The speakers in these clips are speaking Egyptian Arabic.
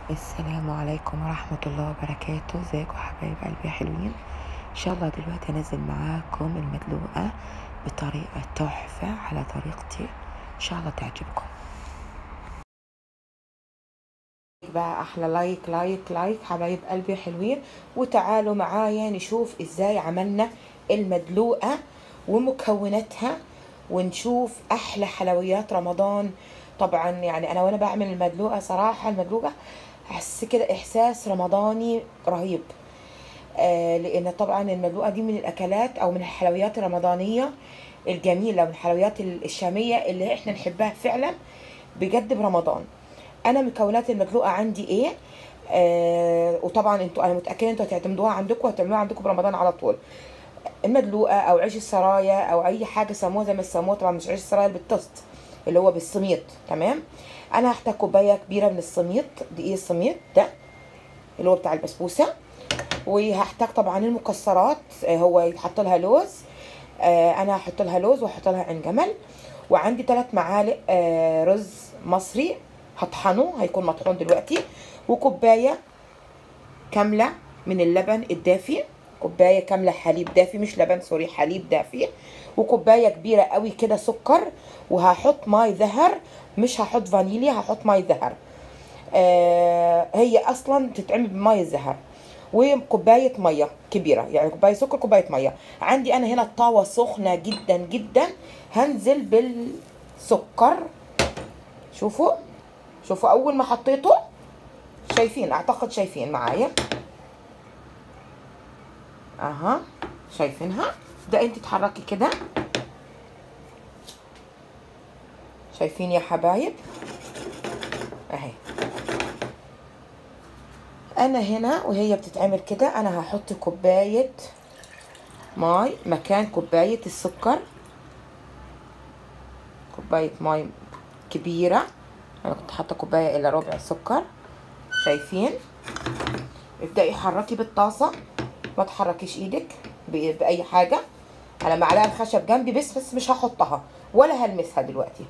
السلام عليكم ورحمة الله وبركاته ازيكم حبايب قلبي يا حلوين ان شاء الله دلوقتي انزل معاكم المدلوقة بطريقة تحفة على طريقتي ان شاء الله تعجبكم بقى احلى لايك لايك لايك حبايب قلبي حلوين وتعالوا معايا نشوف ازاي عملنا المدلوقة ومكوناتها ونشوف احلى حلويات رمضان طبعا يعني انا وانا بعمل المدلوقة صراحة المدلوقة احس كده احساس رمضاني رهيب آه لان طبعا المدلوقة دي من الاكلات او من الحلويات الرمضانية الجميلة من الحلويات الشامية اللي احنا نحبها فعلا بجد برمضان انا مكونات المدلوقه عندي ايه آه وطبعا انتوا انا متاكده انتوا هتعتمدوها عندكم وهتعملوها عندكم برمضان على طول المدلوقه او عيش السرايا او اي حاجه سموها زي ما سموها طبعا مش عيش السرايا بالتوست اللي هو بالسميط تمام انا هحتاج كوبايه كبيره من السميط دقيق السميط ده اللي هو بتاع البسبوسه وهحتاج طبعا المكسرات آه هو يتحط لها لوز آه انا هحط لها لوز واحط لها عين جمل وعندي ثلاث معالق آه رز مصري هطحنه هيكون مطحون دلوقتي وكوبايه كامله من اللبن الدافي كوبايه كامله حليب دافي مش لبن سوري حليب دافي وكوبايه كبيره قوي كده سكر وهحط ماي زهر مش هحط فانيليا هحط ماي زهر آه هي اصلا تتعمل بماي الزهر وكوبايه ميه كبيره يعني كوبايه سكر كوبايه ميه عندي انا هنا الطاوه سخنه جدا جدا هنزل بالسكر شوفوا شوفوا اول ما حطيته شايفين اعتقد شايفين معايا اها شايفينها ده انت تحركي كده شايفين يا حبايب اهي انا هنا وهي بتتعمل كده انا هحط كوبايه ماي مكان كوبايه السكر كوبايه ماي كبيره انا كنت حاطه كوبايه الا ربع سكر شايفين ابدأي حركي بالطاسه ما تحركيش ايدك باي حاجه انا معلقه الخشب جنبي بس بس مش هحطها ولا هلمسها دلوقتي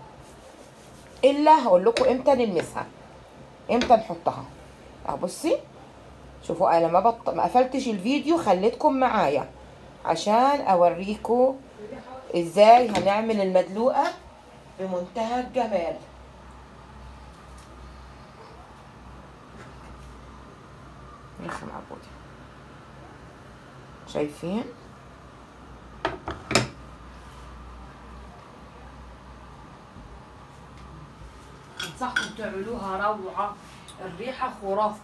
الا هقول لكم امتى نلمسها امتى نحطها اهو بصي شوفوا انا ما بط... ما قفلتش الفيديو خليتكم معايا عشان اوريكم ازاي هنعمل المدلوقه بمنتهى الجمال رخم عبودي شايفين انصحكم تعملوها روعة الريحة خرافة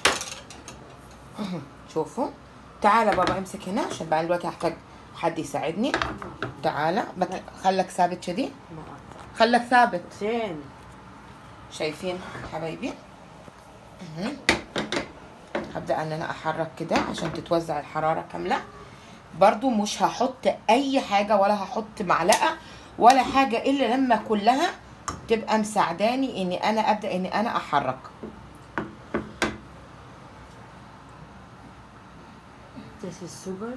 شوفوا تعالى بابا امسك هنا عشان بقى دلوقتي هحتاج حد يساعدني تعالى بت... خلك ثابت شدي خلك ثابت زين شايفين حبايبي اهو. هبدأ ان انا احرك كده عشان تتوزع الحرارة كاملة برضو مش هحط اي حاجة ولا هحط معلقة ولا حاجة الا لما كلها تبقى مساعداني اني انا ابدأ اني انا احرك This is sugar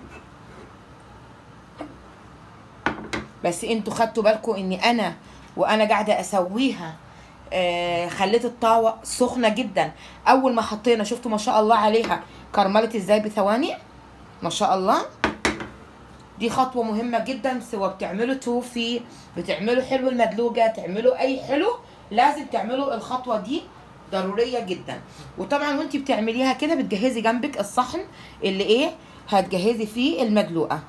بس انتوا خدتوا بالكم اني انا وانا قاعده اسويها آه خليت الطاوه سخنه جدا اول ما حطينا شفتوا ما شاء الله عليها كرملت ازاي بثواني ما شاء الله دي خطوه مهمه جدا سواء بتعملوا توفي بتعملوا حلو المدلوقه تعملوا اي حلو لازم تعملوا الخطوه دي ضروريه جدا وطبعا وانتي بتعمليها كده بتجهزي جنبك الصحن اللي ايه هتجهزي فيه المدلوقه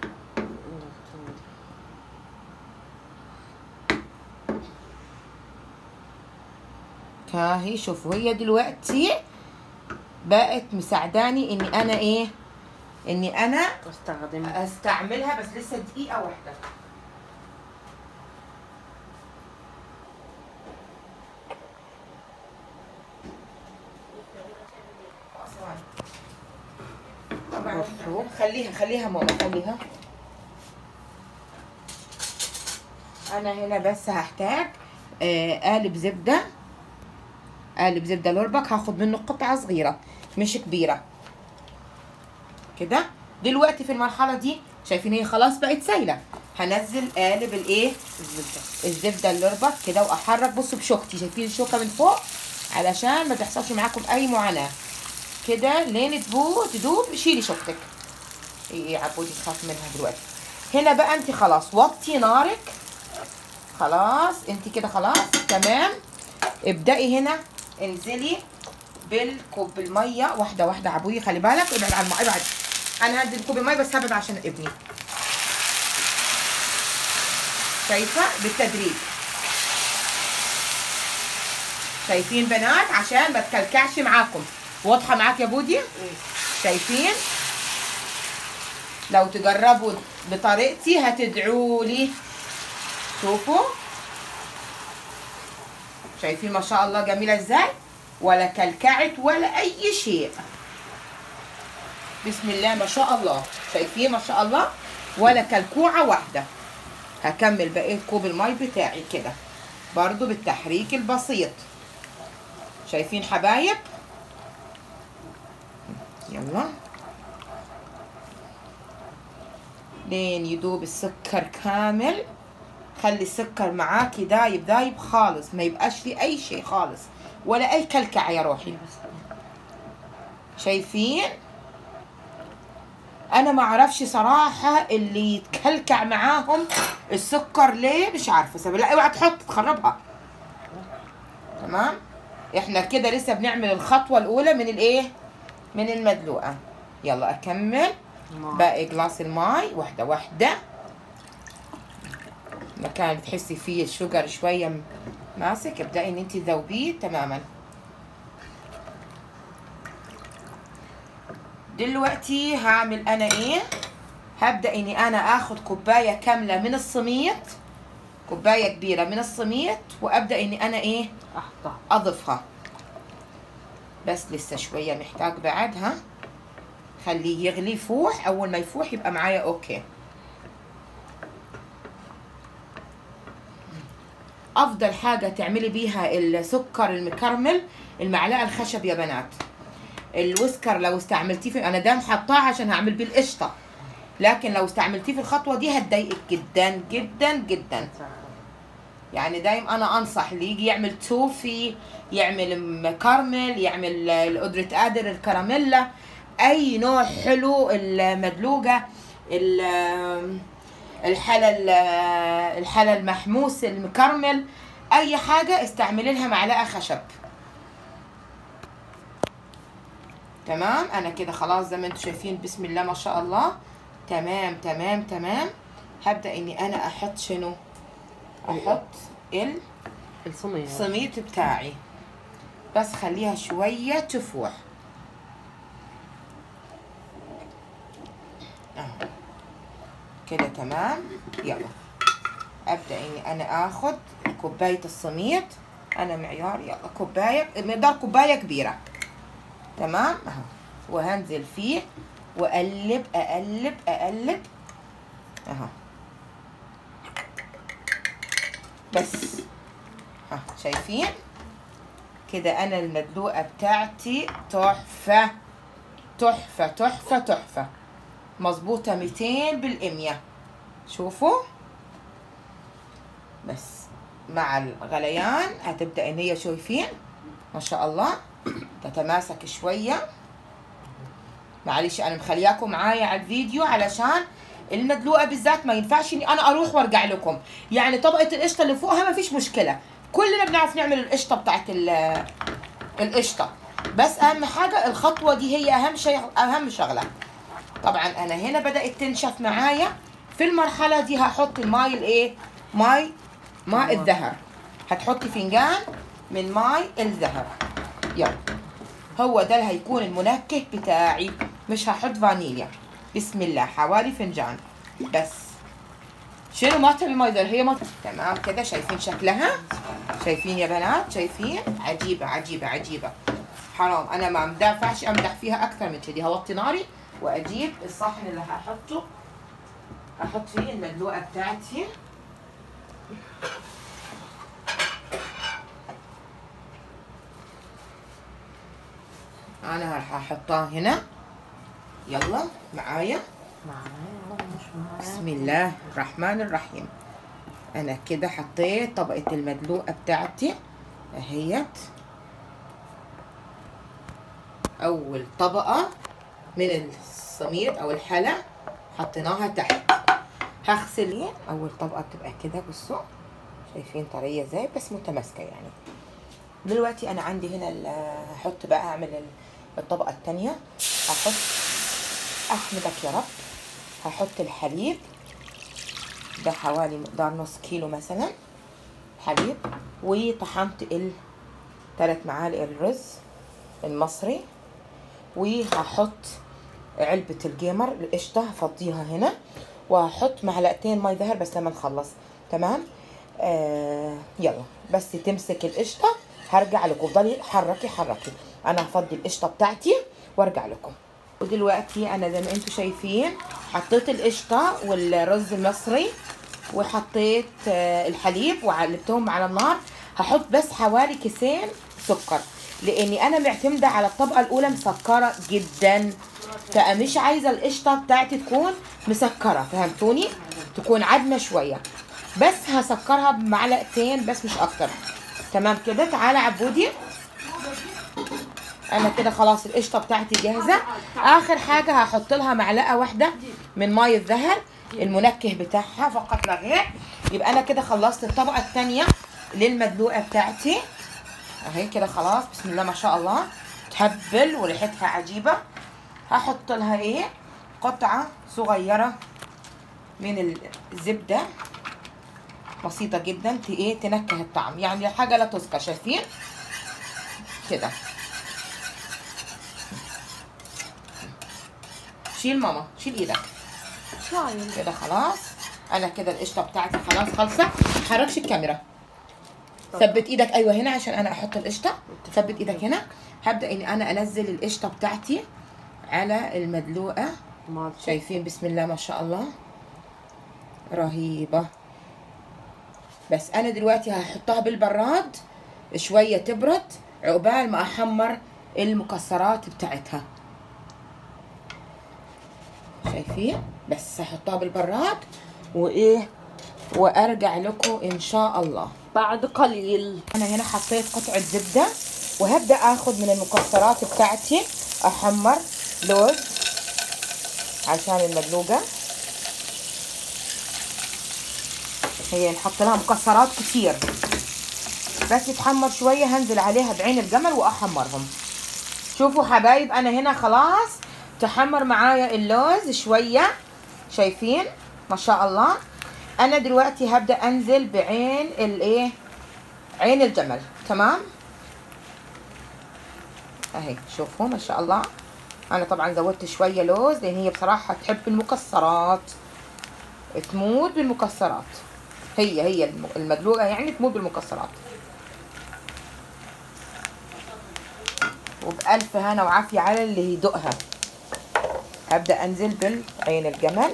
اهي شوفوا هي دلوقتي بقت مساعداني اني انا ايه اني انا استخدم استعملها بس لسه دقيقة واحدة طبعا خليها خليها ماما خليها انا هنا بس هحتاج آه، قالب زبده قالب زبده لوربك هاخد منه قطعه صغيره مش كبيره كده دلوقتي في المرحله دي شايفين هي خلاص بقت سايله هنزل قالب الايه الزبدة الزبده اللوربك كده واحرك بصوا بشوكتي شايفين الشوكه من فوق علشان ما تحصلش معاكم اي معاناه كده لين تبو تدوب شيلي شوكتك ايه عبودي تخاف منها دلوقتي هنا بقى انت خلاص وطي نارك خلاص انت كده خلاص تمام ابدأي هنا انزلي بالكوب الميه واحده واحده عبوي خلي بالك ابعد عن الميه ابعد انا هدي الكوب الميه بس هبعد عشان ابني شايفه بالتدريج شايفين بنات عشان ما تكلكعش معاكم واضحه معاك يا بودي شايفين لو تجربوا بطريقتي هتدعوا لي شوفوا شايفين ما شاء الله جميله ازاي ولا كلكعت ولا اي شيء بسم الله ما شاء الله شايفين ما شاء الله ولا كلكوعه واحده هكمل بقيه كوب المي بتاعي كده برضو بالتحريك البسيط شايفين حبايب يلا لين يدوب السكر كامل خلي السكر معاكي دايب دايب خالص ما يبقاش فيه اي شيء خالص ولا اي كلكعه يا روحي شايفين انا ما اعرفش صراحه اللي يتكلكع معاهم السكر ليه مش عارفه سبب لا اوعى تحط تخربها تمام احنا كده لسه بنعمل الخطوه الاولى من الايه من المدلوقه يلا اكمل باقي جلاس الماي واحده واحده مكان تحسي فيه الشجر شويه م- ماسك ابدأي ان انت تذوبيه تماما دلوقتي هعمل انا ايه هبدأ اني انا اخد كوباية كاملة من السميط كوباية كبيرة من السميط وابدأ اني انا ايه احطها اضيفها بس لسه شوية محتاج بعدها خليه يغلي يفوح اول ما يفوح يبقى معايا اوكي افضل حاجة تعملي بيها السكر المكرمل المعلقة الخشب يا بنات الويسكر لو استعملتيه في انا دايما حطاه عشان هعمل بيه القشطة لكن لو استعملتيه في الخطوة دي هتضايقك جدا جدا جدا يعني دايما انا انصح اللي يجي يعمل توفي يعمل مكرمل يعمل القدرة قادر الكراميلا اي نوع حلو المدلوقة ال- الحلا ال- الحلا المحموس المكرمل اي حاجة استعملي لها معلقة خشب تمام انا كده خلاص زي ما انتم شايفين بسم الله ما شاء الله تمام تمام تمام هبدأ اني انا احط شنو احط ال الصينية السميط بتاعي بس خليها شوية تفوح أهو. كده تمام يلا ابدا اني انا اخد كوبايه السميط انا معيار يلا كوبايه مقدار كوبايه كبيره تمام اهو وهنزل فيه واقلب اقلب اقلب اهو بس ها شايفين كده انا المدلوقه بتاعتي تحفه تحفه تحفه تحفه مظبوطه 200 بالمية شوفوا بس مع الغليان هتبدا ان هي شايفين ما شاء الله تتماسك شويه معلش انا مخلياكم معايا على الفيديو علشان المدلوقه بالذات ما ينفعش اني انا اروح وارجع لكم يعني طبقه القشطه اللي فوقها ما فيش مشكله كلنا بنعرف نعمل القشطه بتاعت ال- القشطه بس اهم حاجه الخطوه دي هي اهم شيء اهم شغله طبعا انا هنا بدات تنشف معايا في المرحله دي هحط الماي الايه ماي ماء الزهر هتحطي فنجان من ماي الزهر يلا هو ده اللي هيكون المنكه بتاعي مش هحط فانيليا بسم الله حوالي فنجان بس شنو ما تبي ماي هي ما تمام كده شايفين شكلها شايفين يا بنات شايفين عجيبة عجيبة عجيبة حرام انا ما مدافعش امدح فيها اكثر من كذي هوطي ناري واجيب الصحن اللي هحطه احط فيه المدلوقة بتاعتي انا هحطها هنا يلا معايا معايا مش معايا بسم الله الرحمن الرحيم انا كده حطيت طبقة المدلوقة بتاعتي اهيت اول طبقه من السميد او الحلا حطيناها تحت هغسل اول طبقه بتبقى كده بصوا شايفين طريه ازاي بس متماسكه يعني دلوقتي انا عندي هنا ال- هحط بقى اعمل ال- الطبقه الثانيه هحط احمدك يا رب هحط الحليب ده حوالي مقدار نص كيلو مثلا حليب وطحنت الثلاث معالق الرز المصري وهحط علبة الجيمر القشطة هفضيها هنا وهحط معلقتين مي ظهر بس لما نخلص تمام آه يلا بس تمسك القشطة هرجع لكم ضلي حركي حركي انا هفضي القشطة بتاعتي وارجع لكم ودلوقتي انا زي ما انتم شايفين حطيت القشطة والرز المصري وحطيت آه، الحليب وقلبتهم على النار هحط بس حوالي كيسين سكر لاني انا معتمده على الطبقه الاولى مسكره جدا فمش عايزه القشطه بتاعتي تكون مسكره فهمتوني تكون عدمه شويه بس هسكرها بمعلقتين بس مش اكتر تمام كده تعالى عبودي انا كده خلاص القشطه بتاعتي جاهزه اخر حاجه هحط لها معلقه واحده من ميه الزهر المنكه بتاعها فقط لا غير يبقى انا كده خلصت الطبقه الثانيه للمدلوقه بتاعتي اهي كده خلاص بسم الله ما شاء الله تهبل وريحتها عجيبه هحط لها ايه قطعه صغيره من الزبده بسيطه جدا ت- ايه تنكه الطعم يعني حاجه لا تذكر شايفين كده شيل ماما شيل ايدك شايل كده خلاص انا كده القشطه بتاعتي خلاص خلصت حركش الكاميرا ثبت ايدك ايوه هنا عشان انا احط القشطه ثبت ايدك هنا هبدا اني انا انزل القشطه بتاعتي على المدلوقه ما شايفين بسم الله ما شاء الله رهيبه بس انا دلوقتي هحطها بالبراد شويه تبرد عقبال ما احمر المكسرات بتاعتها شايفين بس هحطها بالبراد وايه وارجع لكم ان شاء الله بعد قليل انا هنا حطيت قطعه زبده وهبدا اخد من المكسرات بتاعتي احمر لوز عشان المدلوقه هي نحط لها مكسرات كتير بس تحمر شويه هنزل عليها بعين الجمل واحمرهم شوفوا حبايب انا هنا خلاص تحمر معايا اللوز شويه شايفين ما شاء الله انا دلوقتي هبدا انزل بعين الايه عين الجمل تمام اهي شوفوا ما شاء الله انا طبعا زودت شويه لوز لان هي بصراحه تحب المكسرات تموت بالمكسرات هي هي الم- المدلوقه يعني تموت بالمكسرات وبألف هنا وعافية على اللي يدوقها هبدأ أنزل بالعين الجمل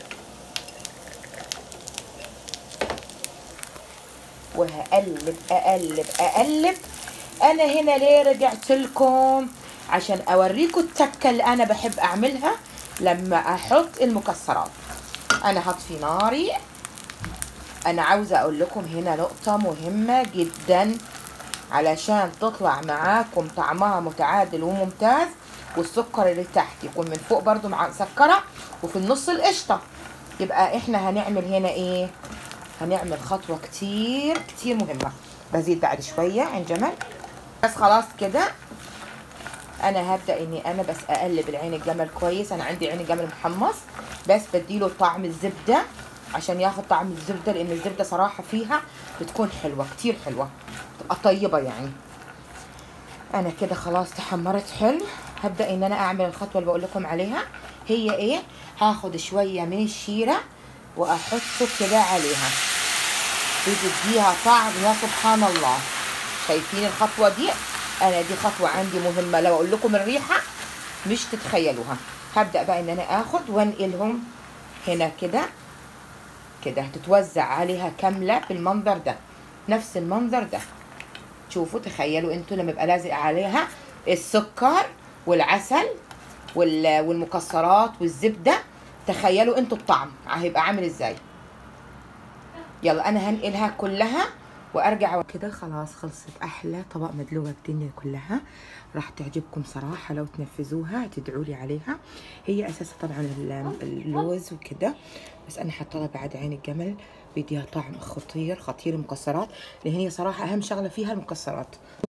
وهقلب أقلب أقلب أنا هنا ليه رجعت لكم عشان أوريكم التكة اللي أنا بحب أعملها لما أحط المكسرات أنا هطفي ناري أنا عاوزة أقول لكم هنا نقطة مهمة جدا علشان تطلع معاكم طعمها متعادل وممتاز والسكر اللي تحت يكون من فوق برضو مع مسكرة وفي النص القشطة يبقى احنا هنعمل هنا ايه هنعمل خطوة كتير كتير مهمة بزيد بعد شوية عين جمل بس خلاص كده انا هبدا اني انا بس اقلب العين الجمل كويس انا عندي عين الجمل محمص بس بديله طعم الزبده عشان ياخد طعم الزبده لان الزبده صراحه فيها بتكون حلوه كتير حلوه بتبقى طيبه يعني انا كده خلاص تحمرت حلو هبدا ان انا اعمل الخطوه اللي بقول لكم عليها هي ايه هاخد شويه من الشيره واحطه كده عليها بتديها طعم يا سبحان الله شايفين الخطوه دي انا دي خطوه عندي مهمه لو اقول لكم الريحه مش تتخيلوها هبدا بقى ان انا اخد وانقلهم هنا كده كده هتتوزع عليها كامله بالمنظر ده نفس المنظر ده شوفوا تخيلوا انتوا لما يبقى لازق عليها السكر والعسل وال- والمكسرات والزبده تخيلوا انتوا الطعم هيبقى عامل ازاي يلا انا هنقلها كلها وارجع كده خلاص خلصت احلى طبق مدلوقه بالدنيا كلها راح تعجبكم صراحه لو تنفذوها تدعوا لي عليها هي اساسها طبعا ال- اللوز وكده بس انا حاطه لها بعد عين الجمل بيديها طعم خطير خطير المكسرات لان هي صراحه اهم شغله فيها المكسرات